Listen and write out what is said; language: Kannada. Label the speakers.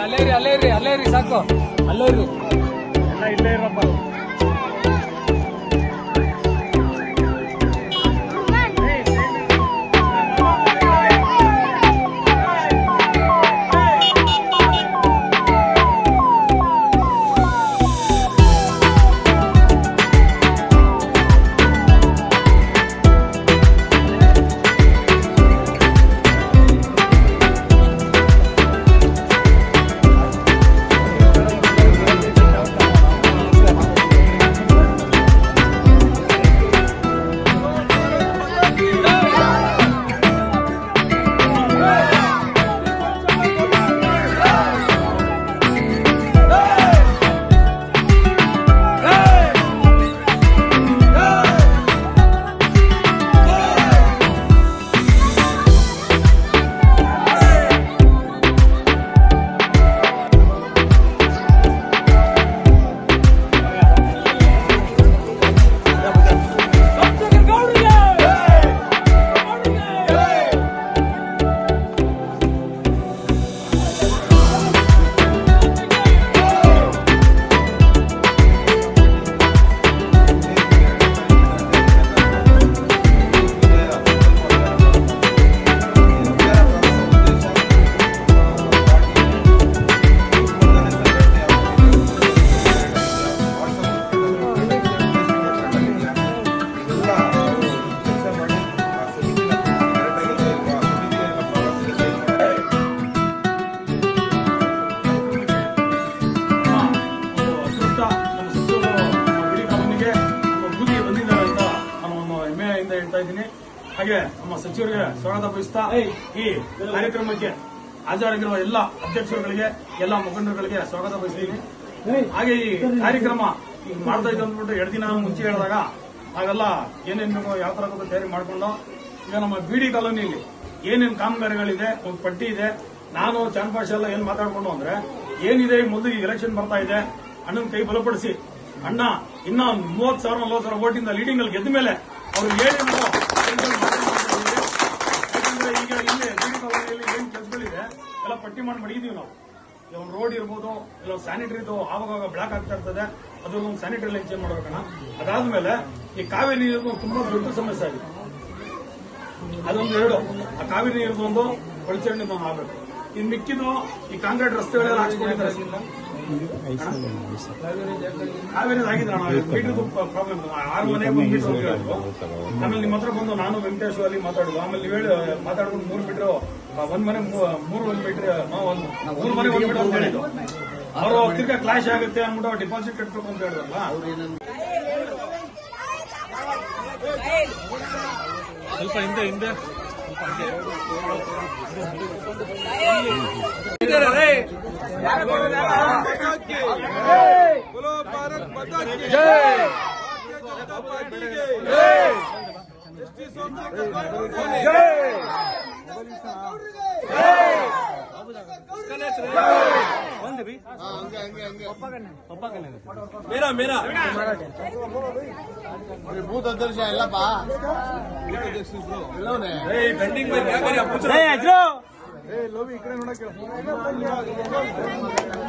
Speaker 1: ಅಲ್ಲೇ ಇರಿ ಅಲ್ಲೇ ಇರಿ ಅಲ್ಲೇ ಇರಿ ಸಾಕು ಅಲ್ಲೇ ಇರಿ
Speaker 2: ಎಲ್ಲ ಇಲ್ಲೇ ಇರಪ್ಪ ಅದೃಷ್ಟ ನಮ್ಮ ಸಚಿವರು ನಮ್ಮ ಬಿಡಿ ಕಾನೂನಿಗೆ ನಮ್ಮ ಬೂದಿ ಬಂದಿದ್ದಾರೆ ಅಂತ ನಾನು ಒಂದು ಹೆಮ್ಮೆಯಿಂದ ಹೇಳ್ತಾ ಇದ್ದೀನಿ ಹಾಗೆ ನಮ್ಮ ಸಚಿವರಿಗೆ ಸ್ವಾಗತ ಬಯಸ್ತಾ ಈ ಕಾರ್ಯಕ್ರಮಕ್ಕೆ ಹಾಜರಾಗಿರುವ ಎಲ್ಲ ಅಧ್ಯಕ್ಷರುಗಳಿಗೆ ಎಲ್ಲ ಮುಖಂಡರುಗಳಿಗೆ ಸ್ವಾಗತ ಬಯಸ್ತೀನಿ ಹಾಗೆ ಈ ಕಾರ್ಯಕ್ರಮ ಈಗ ಮಾಡ್ತಾ ಇದ್ದು ಅಂದ್ಬಿಟ್ಟು ಎರಡು ದಿನ ಮುಂಚೆ ಹೇಳಿದಾಗ ಹಾಗೆಲ್ಲ ಏನೇನ್ ಬೇಕೋ ಯಾವ ತರ ಬೇಕೋ ತಯಾರಿ ಮಾಡ್ಕೊಂಡು ಈಗ ನಮ್ಮ ಬಿಡಿ ಕಾಲೋನಿಯಲ್ಲಿ ಏನೇನ್ ಕಾಮಗಾರಿಗಳಿದೆ ಒಂದು ಪಟ್ಟಿ ಇದೆ ನಾನು ಚಾನ್ಪಾಷ ಎಲ್ಲ ಏನ್ ಮಾತಾಡ್ಕೊಂಡು ಅಂದ್ರೆ ಏನಿದೆ ಈ ಮುಂದೆ ಈಗ ಎಲೆಕ್ಷನ್ ಬರ್ತಾ ಇದೆ ಅಣ್ಣನ ಕೈ ಬಲಪಡಿಸಿ ಅಣ್ಣ ಇನ್ನ ಮೂವತ್ ಸಾವಿರ ನಲ್ವತ್ತು ಸಾವಿರ ಓಟಿಂದ ಲೀಡಿಂಗ್ ಅಲ್ಲಿ ಗೆದ್ದ ಮೇಲೆ ಅವ್ರು ಏನೇನು ಕೆಲ್ಸಗಳು ಮಾಡ್ಕೊಂಡು ಬಂದಿದ್ದೀವಿ. ಯಾಕಂದ್ರೆ ಈಗ ಇಲ್ಲಿ ಬಿಡಿ ಕಾಲೋನಿಯಲ್ಲಿ ಏನ್ ಕೆಲಸಗಳಿದೆ ಎಲ್ಲ ಪಟ್ಟಿ ಮಾಡಿ ಮಡಗಿದೀವಿ ನಾವು ಈಗ ಒಂದು ರೋಡ್ ಇರ್ಬೋದು ಇಲ್ಲ ಸ್ಯಾನಿಟರಿದು ಆವಾಗ ಬ್ಲಾಕ್ ಆಗ್ತಾ ಇರ್ತದೆ ಅದು ಒಂದು ಸ್ಯಾನಿಟರಿ ಲೈನ್ ಚೇಂಜ್ ಮಾಡ್ಬೇಕಣ್ಣ ಅದಾದ್ಮೇಲೆ ಈ ಕಾವೇರಿ ನೀರು ತುಂಬಾ ದೊಡ್ಡ ಸಮಸ್ಯೆ ಆಗಿದೆ ಅದೊಂದು ಎರಡು ಆ ಕಾವೇರಿ ನೀರಿನ ಒಂದು ಒಳಚರಂಡಿ ಒಂದು ಆಗ್ಬೇಕು ಇನ್ ಮಿಕ್ಕಿದ್ದು ಈ ಕಾಂಕ್ರೀಟ್ ರಸ್ತೆಗಳೆಲ್ಲ ಹಾಕ್ಸ್ಕೊಂಡಿದ್ದಾರೆ ಕಾವೇರಿ ಆಗಿದೆ ಅಣ್ಣ ಮೀಟರ್ದು ಪ್ರಾಬ್ಲಮ್ ಆರು ಮನೆ ಒಂದು ಮೀಟರ್ ಅಂತ ಹೇಳಿದ್ರು ಆಮೇಲೆ ನಿಮ್ಮ ಹತ್ರ ಬಂದು ನಾನು ವೆಂಕಟೇಶ್ ಅಲ್ಲಿ ಮಾತಾಡಿದ್ವು ಆಮೇಲೆ ನೀವು ಹೇಳಿ ಮಾತಾಡ್ಕೊಂಡು ಮೂರು ಮೀಟರ್ ಒಂದ್ ಮನೆ ಮೂ- ಮೂರು ಒಂದ್ ಮೀಟರ್ ಮೂರು ಮನೆ ಒಂದ್ ಮೀಟರ್ ಅಂತ ಹೇಳಿದ್ರು ಅವರು ತಿರ್ಗಾ ಕ್ಲಾಶ್ ಆಗುತ್ತೆ ಅಂದ್ಬಿಟ್ಟು ಡಿಪಾಸಿಟ್ ಕಟ್ಬೇಕು ಅಂತ ಹೇಳಿದ್ರಲ್ಲ ಸ್ವಲ್ಪ ಹಿಂದೆ ಹಿಂದೆ
Speaker 3: बोलो भारत माता की जय भारतीय जनता पार्टी की जय एसटी सोमनाथ कानून की जय मेरा मेरा
Speaker 4: ಬೂತ್ ಅಧ್ಯಕ್ಷ ಎಲ್ಲಪ್ಪ ಬೂತ್ ಅಧ್ಯಕ್ಷರು ಎಲ್ಲವನೇ
Speaker 3: पेंडिंग में क्या करें आप पूछ रहे हैं